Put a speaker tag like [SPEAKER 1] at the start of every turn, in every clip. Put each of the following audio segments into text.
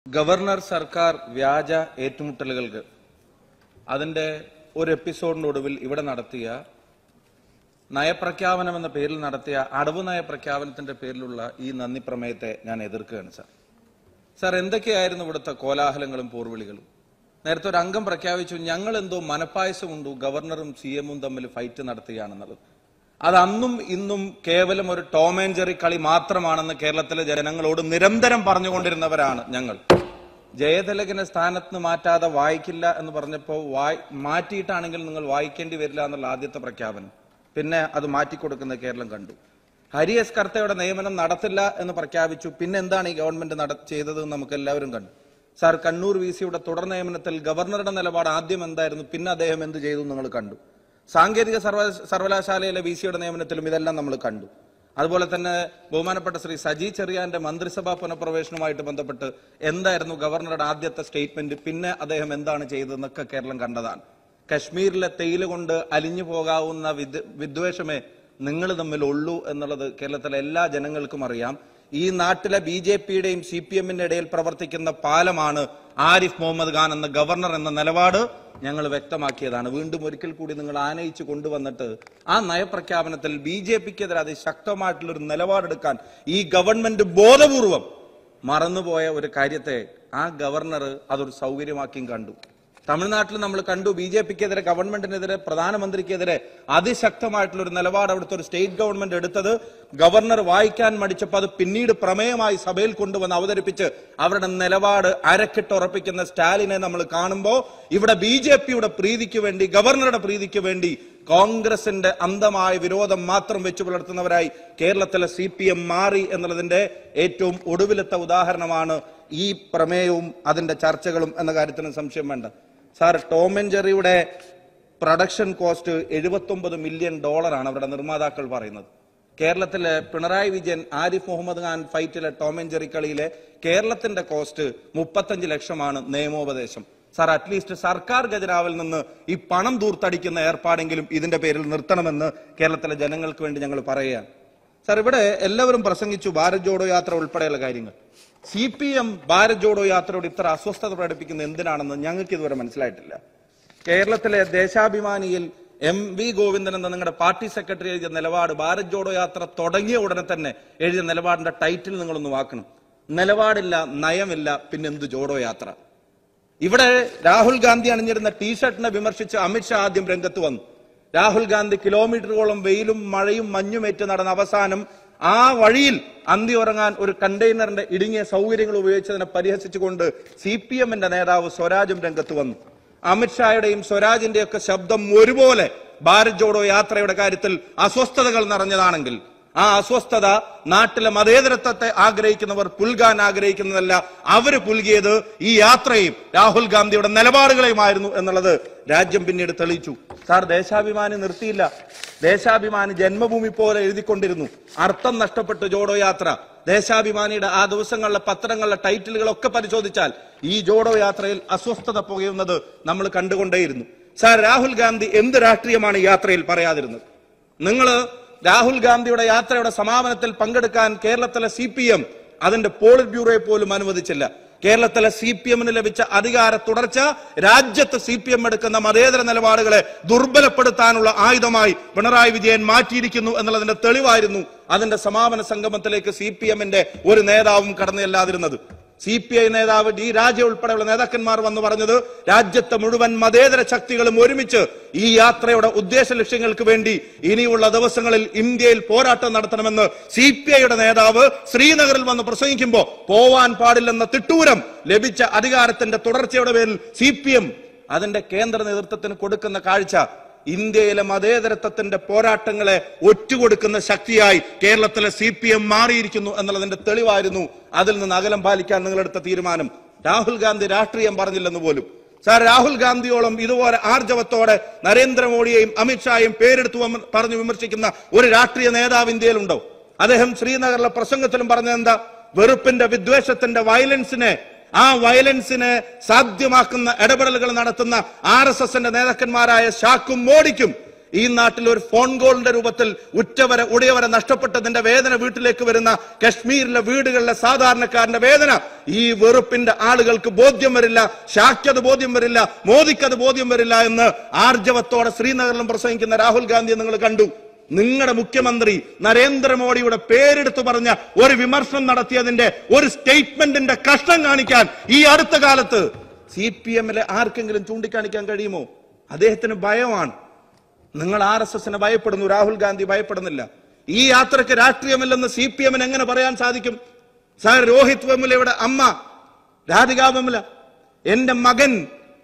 [SPEAKER 1] governor സർക്കാർ വ്യാജ ഏറ്റുമുട്ടലുകൾക്ക് അതിന്റെ ഒരു എപ്പിസോഡിനൊടുവിൽ ഇവിടെ നടത്തിയ നയപ്രഖ്യാപനം എന്ന പേരിൽ നടത്തിയ അടവ് നയ പ്രഖ്യാപനത്തിന്റെ പേരിലുള്ള ഈ നന്ദി പ്രമേയത്തെ ഞാൻ എതിർക്കുകയാണ് സാർ സാർ എന്തൊക്കെയായിരുന്നു ഇവിടുത്തെ കോലാഹലങ്ങളും പോർവിളികളും നേരത്തെ ഒരു അംഗം പ്രഖ്യാപിച്ചു ഞങ്ങൾ എന്തോ മനപ്പായസം കൊണ്ടു ഗവർണറും സി എമ്മും തമ്മിൽ ഫൈറ്റ് നടത്തുകയാണെന്നുള്ളത് അത് അന്നും ഇന്നും കേവലം ഒരു ടോം ആൻഡ് ജെറി കളി മാത്രമാണെന്ന് കേരളത്തിലെ ജനങ്ങളോട് നിരന്തരം പറഞ്ഞുകൊണ്ടിരുന്നവരാണ് ഞങ്ങൾ ജയതിലകിനെ സ്ഥാനത്ത് നിന്ന് മാറ്റാതെ വായിക്കില്ല എന്ന് പറഞ്ഞപ്പോൾ വായി മാറ്റിയിട്ടാണെങ്കിൽ നിങ്ങൾ വായിക്കേണ്ടി വരില്ല എന്നുള്ള ആദ്യത്തെ പ്രഖ്യാപനം പിന്നെ അത് മാറ്റിക്കൊടുക്കുന്ന കേരളം കണ്ടു ഹരി എസ് കർത്തയുടെ നിയമനം നടത്തില്ല എന്ന് പ്രഖ്യാപിച്ചു പിന്നെ എന്താണ് ഈ ഗവൺമെന്റ് നട ചെയ്തത് എന്ന് നമുക്ക് എല്ലാവരും കണ്ടു സാർ കണ്ണൂർ വി സിയുടെ തുടർ നിയമനത്തിൽ ഗവർണറുടെ നിലപാട് ആദ്യം എന്തായിരുന്നു പിന്നെ അദ്ദേഹം എന്ത് ചെയ്തു നിങ്ങൾ കണ്ടു സാങ്കേതിക സർവ സർവകലാശാലയിലെ വി സിയുടെ നിയമനത്തിലും ഇതെല്ലാം നമ്മൾ കണ്ടു അതുപോലെ തന്നെ ബഹുമാനപ്പെട്ട ശ്രീ സജി ചെറിയാന്റെ മന്ത്രിസഭാ പുനഃപ്രവേശനവുമായിട്ട് ബന്ധപ്പെട്ട് എന്തായിരുന്നു ഗവർണറുടെ ആദ്യത്തെ സ്റ്റേറ്റ്മെന്റ് പിന്നെ അദ്ദേഹം എന്താണ് ചെയ്തതെന്നൊക്കെ കേരളം കണ്ടതാണ് കശ്മീരിലെ തേയില കൊണ്ട് അലിഞ്ഞു പോകാവുന്ന വിദ് വിദ്വേഷമേ നിങ്ങൾ തമ്മിൽ ഉള്ളൂ എന്നുള്ളത് കേരളത്തിലെ എല്ലാ ജനങ്ങൾക്കും അറിയാം ഈ നാട്ടിലെ ബി ജെ പിയുടെയും സി പി എമ്മിന്റെ ഇടയിൽ പ്രവർത്തിക്കുന്ന പാലമാണ് ആരിഫ് മുഹമ്മദ് ഖാൻ എന്ന ഗവർണർ എന്ന നിലപാട് ഞങ്ങൾ വ്യക്തമാക്കിയതാണ് വീണ്ടും ഒരിക്കൽ കൂടി നിങ്ങൾ ആനയിച്ചു കൊണ്ടുവന്നിട്ട് ആ നയപ്രഖ്യാപനത്തിൽ ബി ജെ പിക്കെതിരെ അതിശക്തമായിട്ടുള്ള ഒരു നിലപാടെടുക്കാൻ ഈ ഗവൺമെന്റ് ബോധപൂർവം മറന്നുപോയ ഒരു കാര്യത്തെ ആ ഗവർണർ അതൊരു സൗകര്യമാക്കിയും കണ്ടു തമിഴ്നാട്ടിൽ നമ്മൾ കണ്ടു ബി ജെ പിക്കെതിരെ ഗവൺമെന്റിനെതിരെ പ്രധാനമന്ത്രിക്കെതിരെ അതിശക്തമായിട്ടുള്ള ഒരു നിലപാട് അവിടുത്തെ ഒരു സ്റ്റേറ്റ് ഗവൺമെന്റ് എടുത്തത് ഗവർണർ വായിക്കാൻ മടിച്ചപ്പോൾ അത് പിന്നീട് പ്രമേയമായി സഭയിൽ കൊണ്ടുവന്ന് അവതരിപ്പിച്ച് അവരുടെ നിലപാട് അരക്കിട്ടുറപ്പിക്കുന്ന സ്റ്റാലിനെ നമ്മൾ കാണുമ്പോൾ ഇവിടെ ബി ജെ പിയുടെ പ്രീതിക്ക് വേണ്ടി ഗവർണറുടെ പ്രീതിക്ക് വേണ്ടി കോൺഗ്രസിന്റെ അന്ധമായ വിരോധം മാത്രം വെച്ചു പുലർത്തുന്നവരായി കേരളത്തിലെ സി പി എം മാറി എന്നുള്ളതിന്റെ ഏറ്റവും ഒടുവിലത്തെ ഉദാഹരണമാണ് ഈ പ്രമേയവും അതിന്റെ ചർച്ചകളും എന്ന കാര്യത്തിന് സംശയം വേണ്ട സാർ ടോം ആൻഡ് ജെറിയുടെ പ്രൊഡക്ഷൻ കോസ്റ്റ് എഴുപത്തൊമ്പത് മില്യൺ ഡോളറാണ് അവരുടെ നിർമ്മാതാക്കൾ പറയുന്നത് കേരളത്തിലെ പിണറായി വിജയൻ ആരിഫ് മുഹമ്മദ് ഖാൻ ഫൈറ്റിലെ ടോം ആൻഡ് ജെറി കളിയിലെ കേരളത്തിന്റെ കോസ്റ്റ് മുപ്പത്തഞ്ച് ലക്ഷമാണ് നിയമോപദേശം സാർ അറ്റ്ലീസ്റ്റ് സർക്കാർ ഖജനാവിൽ നിന്ന് ഈ പണം ദൂർത്തടിക്കുന്ന ഏർപ്പാടെങ്കിലും ഇതിന്റെ പേരിൽ നിർത്തണമെന്ന് കേരളത്തിലെ ജനങ്ങൾക്ക് വേണ്ടി ഞങ്ങൾ പറയുകയാണ് സാർ ഇവിടെ എല്ലാവരും പ്രസംഗിച്ചു ഭാരത് ജോഡോ യാത്ര ഉൾപ്പെടെയുള്ള കാര്യങ്ങൾ C P M Bharat Jodo യാത്രയോട് ഇത്ര അസ്വസ്ഥത പ്രകടിപ്പിക്കുന്നത് എന്തിനാണെന്ന് ഞങ്ങൾക്ക് ഇതുവരെ മനസ്സിലായിട്ടില്ല കേരളത്തിലെ ദേശാഭിമാനിയിൽ എം വി ഗോവിന്ദൻ എന്ന നിങ്ങളുടെ പാർട്ടി സെക്രട്ടറി എഴുതിയ നിലപാട് ഭാരത് ജോഡോ യാത്ര തുടങ്ങിയ ഉടനെ തന്നെ എഴുതിയ നിലപാടിന്റെ ടൈറ്റിൽ നിങ്ങളൊന്ന് വാക്കണം നിലപാടില്ല നയമില്ല പിന്നെന്ത് ജോഡോ യാത്ര ഇവിടെ രാഹുൽ ഗാന്ധി അണിഞ്ഞിരുന്ന ടീഷർട്ടിനെ വിമർശിച്ച് അമിത്ഷാ ആദ്യം രംഗത്ത് വന്നു രാഹുൽ ഗാന്ധി കിലോമീറ്ററുകളോളം വെയിലും മഴയും മഞ്ഞുമേറ്റ് നടന്ന അവസാനം ആ വഴിയിൽ അന്തി ഉറങ്ങാൻ ഒരു കണ്ടെയ്നറിന്റെ ഇടുങ്ങിയ സൗകര്യങ്ങൾ ഉപയോഗിച്ചതിനെ പരിഹസിച്ചുകൊണ്ട് സി പി എമ്മിന്റെ നേതാവ് സ്വരാജും രംഗത്ത് വന്നു അമിത്ഷായുടെയും സ്വരാജിന്റെയും ഒക്കെ ശബ്ദം ഒരുപോലെ ഭാരത് ജോഡോ യാത്രയുടെ കാര്യത്തിൽ അസ്വസ്ഥതകൾ നിറഞ്ഞതാണെങ്കിൽ ആ അസ്വസ്ഥത നാട്ടിലെ മതേതരത്വത്തെ ആഗ്രഹിക്കുന്നവർ പുൽകാൻ ആഗ്രഹിക്കുന്നതല്ല അവര് പുൽകിയത് ഈ യാത്രയും രാഹുൽ ഗാന്ധിയുടെ നിലപാടുകളെയുമായിരുന്നു എന്നുള്ളത് രാജ്യം പിന്നീട് തെളിയിച്ചു സാർ ദേശാഭിമാനി നിർത്തിയില്ല ദേശാഭിമാനി ജന്മഭൂമി പോലെ എഴുതിക്കൊണ്ടിരുന്നു അർത്ഥം നഷ്ടപ്പെട്ടു ജോഡോ യാത്ര ദേശാഭിമാനിയുടെ ആ ദിവസങ്ങളിലെ പത്രങ്ങളിലെ ടൈറ്റിലുകളൊക്കെ പരിശോധിച്ചാൽ ഈ ജോഡോ യാത്രയിൽ അസ്വസ്ഥത പുകയുന്നത് നമ്മൾ കണ്ടുകൊണ്ടേയിരുന്നു സാർ രാഹുൽ ഗാന്ധി എന്ത് രാഷ്ട്രീയമാണ് ഈ യാത്രയിൽ പറയാതിരുന്നത് നിങ്ങള് രാഹുൽ ഗാന്ധിയുടെ യാത്രയുടെ സമാപനത്തിൽ പങ്കെടുക്കാൻ കേരളത്തിലെ സി പി എം അതിന്റെ പോളിറ്റ് ബ്യൂറോയെ പോലും അനുവദിച്ചില്ല കേരളത്തിലെ സി പി എമ്മിന് ലഭിച്ച അധികാര തുടർച്ച രാജ്യത്ത് സി പി എം എടുക്കുന്ന മതേതര നിലപാടുകളെ ദുർബലപ്പെടുത്താനുള്ള ആയുധമായി പിണറായി വിജയൻ മാറ്റിയിരിക്കുന്നു എന്നുള്ളതിന്റെ തെളിവായിരുന്നു അതിന്റെ സമാപന സംഗമത്തിലേക്ക് സി പി എമ്മിന്റെ ഒരു നേതാവും കടന്നു ചെല്ലാതിരുന്നത് സി പി ഐ നേതാവ് ഡി രാജ ഉൾപ്പെടെയുള്ള നേതാക്കന്മാർ വന്ന് പറഞ്ഞത് രാജ്യത്തെ മുഴുവൻ മതേതര ശക്തികളും ഒരുമിച്ച് ഈ യാത്രയുടെ ഉദ്ദേശ ലക്ഷ്യങ്ങൾക്ക് വേണ്ടി ഇനിയുള്ള ദിവസങ്ങളിൽ ഇന്ത്യയിൽ പോരാട്ടം നടത്തണമെന്ന് സി പി ഐയുടെ നേതാവ് ശ്രീനഗറിൽ വന്ന് പ്രസംഗിക്കുമ്പോൾ പോവാൻ പാടില്ലെന്ന തിട്ടൂരം ലഭിച്ച അധികാരത്തിന്റെ തുടർച്ചയുടെ പേരിൽ സി പി എം അതിന്റെ കേന്ദ്ര നേതൃത്വത്തിന് കൊടുക്കുന്ന കാഴ്ച ഇന്ത്യയിലെ മതേതരത്വത്തിന്റെ പോരാട്ടങ്ങളെ ഒറ്റുകൊടുക്കുന്ന ശക്തിയായി കേരളത്തിലെ സി പി എം മാറിയിരിക്കുന്നു എന്നുള്ളതിന്റെ തെളിവായിരുന്നു അതിൽ നിന്ന് അകലം പാലിക്കാൻ നിങ്ങളെടുത്ത തീരുമാനം രാഹുൽ ഗാന്ധി രാഷ്ട്രീയം പറഞ്ഞില്ലെന്ന് പോലും സാർ രാഹുൽ ഗാന്ധിയോളം ഇതുപോലെ ആർജവത്തോടെ നരേന്ദ്രമോദിയെയും അമിത്ഷായും പേരെടുത്തു വന്ന് പറഞ്ഞു വിമർശിക്കുന്ന ഒരു രാഷ്ട്രീയ നേതാവ് ഇന്ത്യയിലുണ്ടോ അദ്ദേഹം ശ്രീനഗറിലെ പ്രസംഗത്തിലും പറഞ്ഞത് എന്താ വെറുപ്പിന്റെ വിദ്വേഷത്തിന്റെ വയലൻസിനെ ആ വയലൻസിനെ സാധ്യമാക്കുന്ന ഇടപെടലുകൾ നടത്തുന്ന ആർ എസ് എസിന്റെ നേതാക്കന്മാരായ ഷാക്കും മോഡിക്കും ഈ നാട്ടിൽ ഒരു ഫോൺ കോളിന്റെ രൂപത്തിൽ ഉറ്റവരെ ഉടയവരെ നഷ്ടപ്പെട്ടതിന്റെ വേദന വീട്ടിലേക്ക് വരുന്ന കശ്മീരിലെ വീടുകളിലെ സാധാരണക്കാരന്റെ വേദന ഈ വെറുപ്പിന്റെ ആളുകൾക്ക് ബോധ്യം വരില്ല ഷാക്യത് ബോധ്യം വരില്ല മോദിക്ക് അത് ബോധ്യം വരില്ല എന്ന് ആർജവത്തോടെ ശ്രീനഗറിലും പ്രസംഗിക്കുന്ന രാഹുൽ ഗാന്ധിയെ നിങ്ങൾ കണ്ടു നിങ്ങളുടെ മുഖ്യമന്ത്രി നരേന്ദ്രമോദിയുടെ പേരെടുത്തു പറഞ്ഞ ഒരു വിമർശനം നടത്തിയതിന്റെ ഒരു സ്റ്റേറ്റ്മെന്റിന്റെ കഷ്ണം കാണിക്കാൻ ഈ അടുത്ത കാലത്ത് സി പി എമ്മിലെ ആർക്കെങ്കിലും ചൂണ്ടിക്കാണിക്കാൻ കഴിയുമോ അദ്ദേഹത്തിന് ഭയമാണ് നിങ്ങൾ ആർ എസ് എസിനെ ഭയപ്പെടുന്നു രാഹുൽ ഗാന്ധി ഭയപ്പെടുന്നില്ല ഈ യാത്രക്ക് രാഷ്ട്രീയമില്ലെന്ന് സി പി എമ്മിന് എങ്ങനെ പറയാൻ സാധിക്കും സാർ രോഹിത് വെമുലയുടെ അമ്മ രാധിക വെമുല എന്റെ മകൻ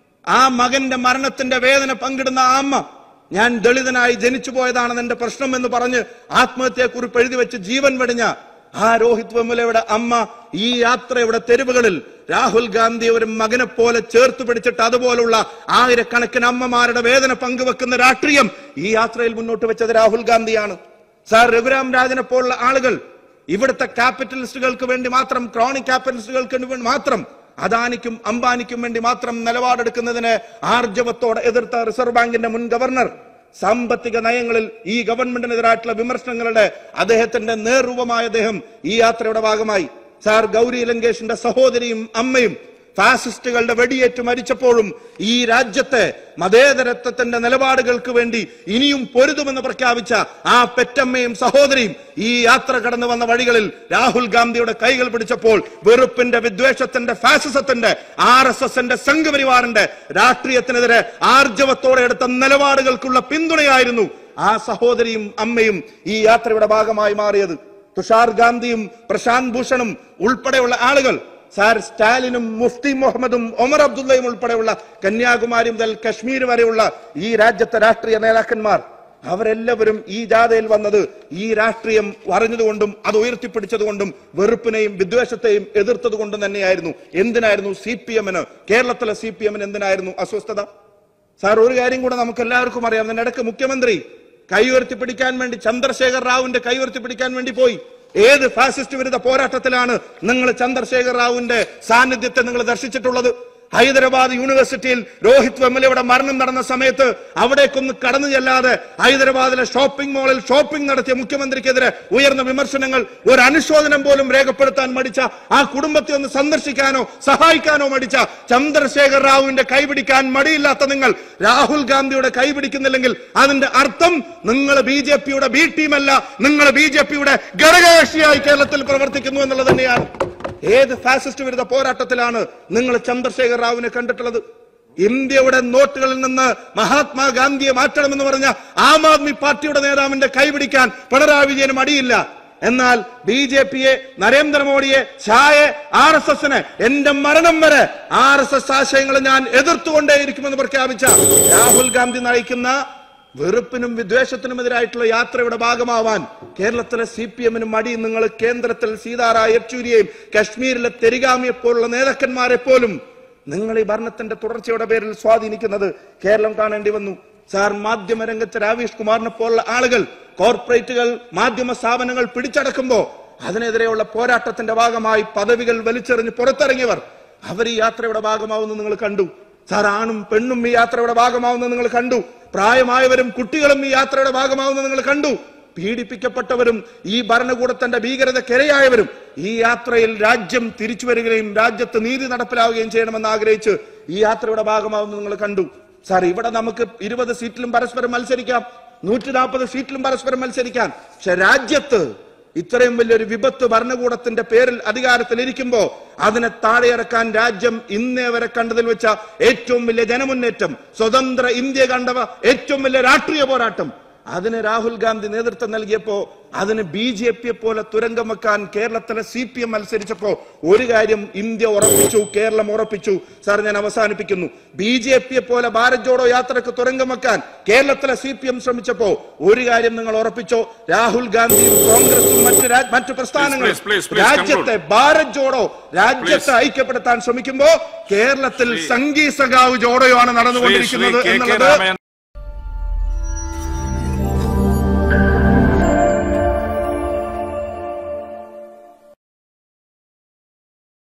[SPEAKER 1] ആ മകന്റെ മരണത്തിന്റെ വേദന പങ്കിടുന്ന ആ അമ്മ ഞാൻ ദളിതനായി ജനിച്ചു പോയതാണെന്ന് എന്റെ പ്രശ്നം എന്ന് പറഞ്ഞ് ആത്മഹത്യയെക്കുറിപ്പ് എഴുതി വെച്ച് ജീവൻ വെടിഞ്ഞ ആ രോഹിത് വെമുലയുടെ അമ്മ ഈ യാത്രയുടെ തെരുവുകളിൽ രാഹുൽ ഗാന്ധി ഒരു മകനെ പോലെ ചേർത്ത് പിടിച്ചിട്ട് അതുപോലുള്ള ആയിരക്കണക്കിന് അമ്മമാരുടെ വേദന പങ്കുവെക്കുന്ന രാഷ്ട്രീയം ഈ യാത്രയിൽ മുന്നോട്ട് വെച്ചത് രാഹുൽ ഗാന്ധിയാണ് സാർ രഘുരാം രാജനെ പോലുള്ള ആളുകൾ ഇവിടുത്തെ ക്യാപിറ്റലിസ്റ്റുകൾക്ക് വേണ്ടി മാത്രം ക്രോണിക് ക്യാപിറ്റലിസ്റ്റുകൾക്ക് വേണ്ടി മാത്രം അദാനിക്കും അംബാനിക്കും വേണ്ടി മാത്രം നിലപാടെടുക്കുന്നതിന് ആർജവത്തോടെ എതിർത്ത റിസർവ് ബാങ്കിന്റെ മുൻ ഗവർണർ സാമ്പത്തിക നയങ്ങളിൽ ഈ ഗവൺമെന്റിനെതിരായിട്ടുള്ള വിമർശനങ്ങളുടെ അദ്ദേഹത്തിന്റെ നേർരൂപമായ അദ്ദേഹം ഈ യാത്രയുടെ ഭാഗമായി സാർ ഗൗരി ലങ്കേഷിന്റെ സഹോദരിയും അമ്മയും ഫാസിസ്റ്റുകളുടെ വെടിയേറ്റ് മരിച്ചപ്പോഴും ഈ രാജ്യത്തെ മതേതരത്വത്തിന്റെ നിലപാടുകൾക്ക് വേണ്ടി ഇനിയും പൊരുതുമെന്ന് പ്രഖ്യാപിച്ച ആ പെറ്റമ്മയും സഹോദരിയും ഈ യാത്ര കടന്നു വന്ന വഴികളിൽ രാഹുൽ ഗാന്ധിയുടെ കൈകൾ പിടിച്ചപ്പോൾ വെറുപ്പിന്റെ വിദ്വേഷത്തിന്റെ ഫാസിസത്തിന്റെ ആർ എസ് എസിന്റെ സംഘപരിവാറിന്റെ രാഷ്ട്രീയത്തിനെതിരെ ആർജവത്തോടെ എടുത്ത നിലപാടുകൾക്കുള്ള പിന്തുണയായിരുന്നു ആ സഹോദരിയും അമ്മയും ഈ യാത്രയുടെ ഭാഗമായി മാറിയത് തുഷാർ ഗാന്ധിയും പ്രശാന്ത് ഭൂഷണും ഉൾപ്പെടെയുള്ള ആളുകൾ സാർ സ്റ്റാലിനും മുഫ്തി മുഹമ്മദും ഒമർ അബ്ദുള്ളയും ഉൾപ്പെടെയുള്ള കന്യാകുമാരി മുതൽ കശ്മീർ വരെയുള്ള ഈ രാജ്യത്തെ രാഷ്ട്രീയ നേതാക്കന്മാർ അവരെല്ലാവരും ഈ ജാഥയിൽ വന്നത് ഈ രാഷ്ട്രീയം അറിഞ്ഞതുകൊണ്ടും അത് ഉയർത്തിപ്പിടിച്ചതുകൊണ്ടും വെറുപ്പിനെയും വിദ്വേഷത്തെയും എതിർത്തത് കൊണ്ടും തന്നെയായിരുന്നു എന്തിനായിരുന്നു സി പി എമ്മിന് കേരളത്തിലെ സി പി എമ്മിന് എന്തിനായിരുന്നു അസ്വസ്ഥത സാർ ഒരു കാര്യം കൂടെ നമുക്ക് എല്ലാവർക്കും അറിയാം ഇതിനിടക്ക് മുഖ്യമന്ത്രി കൈ ഉയർത്തിപ്പിടിക്കാൻ വേണ്ടി ചന്ദ്രശേഖർ റാവുവിന്റെ കൈ ഉയർത്തിപ്പിടിക്കാൻ വേണ്ടി പോയി ഏത് ഫാസിസ്റ്റ് വിരുദ്ധ പോരാട്ടത്തിലാണ് നിങ്ങൾ ചന്ദ്രശേഖർ റാവുവിന്റെ സാന്നിധ്യത്തെ നിങ്ങൾ ദർശിച്ചിട്ടുള്ളത് ഹൈദരാബാദ് യൂണിവേഴ്സിറ്റിയിൽ രോഹിത് വെമുലയുടെ മരണം നടന്ന സമയത്ത് അവിടേക്കൊന്ന് കടന്നു ചെല്ലാതെ ഹൈദരാബാദിലെ ഷോപ്പിംഗ് മാളിൽ ഷോപ്പിംഗ് നടത്തിയ മുഖ്യമന്ത്രിക്കെതിരെ ഉയർന്ന വിമർശനങ്ങൾ ഒരു അനുശോചനം പോലും രേഖപ്പെടുത്താൻ മടിച്ച ആ കുടുംബത്തെ ഒന്ന് സന്ദർശിക്കാനോ സഹായിക്കാനോ മടിച്ച ചന്ദ്രശേഖർ റാവുവിന്റെ കൈപിടിക്കാൻ മടിയില്ലാത്ത നിങ്ങൾ രാഹുൽ ഗാന്ധിയുടെ കൈപിടിക്കുന്നില്ലെങ്കിൽ അതിന്റെ അർത്ഥം നിങ്ങൾ ബി ജെ പിയുടെ ബി ടീമല്ല നിങ്ങൾ ബി ജെ പിയുടെ ഘടകകക്ഷിയായി കേരളത്തിൽ പ്രവർത്തിക്കുന്നു എന്നുള്ളത് തന്നെയാണ് ഏത് ഫാസിസ്റ്റ് വിരുദ്ധ പോരാട്ടത്തിലാണ് നിങ്ങൾ ചന്ദ്രശേഖർ റാവുവിനെ കണ്ടിട്ടുള്ളത് ഇന്ത്യയുടെ നോട്ടുകളിൽ നിന്ന് മഹാത്മാഗാന്ധിയെ മാറ്റണമെന്ന് പറഞ്ഞ ആം ആദ്മി പാർട്ടിയുടെ നേതാവിന്റെ കൈപിടിക്കാൻ പിണറായി വിജയന് മടിയില്ല എന്നാൽ ബി ജെ പിയെ നരേന്ദ്രമോദിയെ ഷായെ ആർ എസ് എസിനെ എന്റെ മരണം വരെ ആർ എസ് എസ് ആശയങ്ങൾ ഞാൻ എതിർത്തുകൊണ്ടേയിരിക്കുമെന്ന് പ്രഖ്യാപിച്ച രാഹുൽ ഗാന്ധി നയിക്കുന്ന വെറുപ്പിനും വിദ്വേഷത്തിനുമെതിരായിട്ടുള്ള യാത്രയുടെ ഭാഗമാവാൻ കേരളത്തിലെ സി പി എമ്മിനും മടി നിങ്ങൾ കേന്ദ്രത്തിൽ സീതാറാം യെച്ചൂരിയെയും കശ്മീരിലെ തെരിഗാമിയെ പോലുള്ള നേതാക്കന്മാരെ പോലും നിങ്ങൾ ഈ ഭരണത്തിന്റെ തുടർച്ചയുടെ പേരിൽ സ്വാധീനിക്കുന്നത് കേരളം കാണേണ്ടി വന്നു സാർ മാധ്യമ രംഗത്ത് രാവീഷ് കുമാറിനെ പോലുള്ള ആളുകൾ കോർപ്പറേറ്റുകൾ മാധ്യമ സ്ഥാപനങ്ങൾ പിടിച്ചടക്കുമ്പോ അതിനെതിരെയുള്ള പോരാട്ടത്തിന്റെ ഭാഗമായി പദവികൾ വലിച്ചെറിഞ്ഞ് പുറത്തിറങ്ങിയവർ അവർ ഈ യാത്രയുടെ ഭാഗമാവുന്നത് നിങ്ങൾ കണ്ടു സാർ ആണും പെണ്ണും ഈ യാത്രയുടെ ഭാഗമാവുന്നത് നിങ്ങൾ കണ്ടു പ്രായമായവരും കുട്ടികളും ഈ യാത്രയുടെ ഭാഗമാവുന്നത് നിങ്ങൾ കണ്ടു പീഡിപ്പിക്കപ്പെട്ടവരും ഈ ഭരണകൂടത്തിന്റെ ഭീകരതക്കിരയായവരും ഈ യാത്രയിൽ രാജ്യം തിരിച്ചു വരികയും രാജ്യത്ത് നീതി നടപ്പിലാവുകയും ചെയ്യണമെന്ന് ആഗ്രഹിച്ച് ഈ യാത്രയുടെ ഭാഗമാവുന്നത് നിങ്ങൾ കണ്ടു സാർ ഇവിടെ നമുക്ക് ഇരുപത് സീറ്റിലും പരസ്പരം മത്സരിക്കാം നൂറ്റി നാൽപ്പത് സീറ്റിലും പരസ്പരം മത്സരിക്കാം പക്ഷെ രാജ്യത്ത് ഇത്രയും വലിയൊരു വിപത്ത് ഭരണകൂടത്തിന്റെ പേരിൽ അധികാരത്തിൽ ഇരിക്കുമ്പോ അതിനെ താഴെയിറക്കാൻ രാജ്യം ഇന്നേ വരെ കണ്ടതിൽ വെച്ച ഏറ്റവും വലിയ ജനമുന്നേറ്റം സ്വതന്ത്ര ഇന്ത്യ കണ്ടവ ഏറ്റവും വലിയ രാഷ്ട്രീയ പോരാട്ടം അതിന് രാഹുൽ ഗാന്ധി നേതൃത്വം നൽകിയപ്പോ അതിന് ബി ജെ പിയെ പോലെ തുരങ്കം വെക്കാൻ കേരളത്തിലെ സി പി എം മത്സരിച്ചപ്പോ ഒരു കാര്യം ഇന്ത്യ ഉറപ്പിച്ചു കേരളം ഉറപ്പിച്ചു സാർ ഞാൻ അവസാനിപ്പിക്കുന്നു ബി ജെ പിയെ പോലെ ഭാരത് ജോഡോ യാത്രക്ക് തുരങ്കം വെക്കാൻ കേരളത്തിലെ സി പി എം ശ്രമിച്ചപ്പോ ഒരു കാര്യം നിങ്ങൾ ഉറപ്പിച്ചോ രാഹുൽ ഗാന്ധിയും കോൺഗ്രസും മറ്റു രാ- മറ്റു പ്രസ്ഥാനങ്ങളും
[SPEAKER 2] Please, please, please,
[SPEAKER 1] രാജ്യത്തെ ഭാരത് ജോഡോ രാജ്യത്തെ ഐക്യപ്പെടുത്താൻ ശ്രമിക്കുമ്പോ കേരളത്തിൽ സംഘീ സഖാവ് ജോഡോയാണ് നടന്നുകൊണ്ടിരിക്കുന്നത്
[SPEAKER 2] ശ്രീ കെ കെ
[SPEAKER 1] എന്നുള്ളത്
[SPEAKER 2] രാമൻ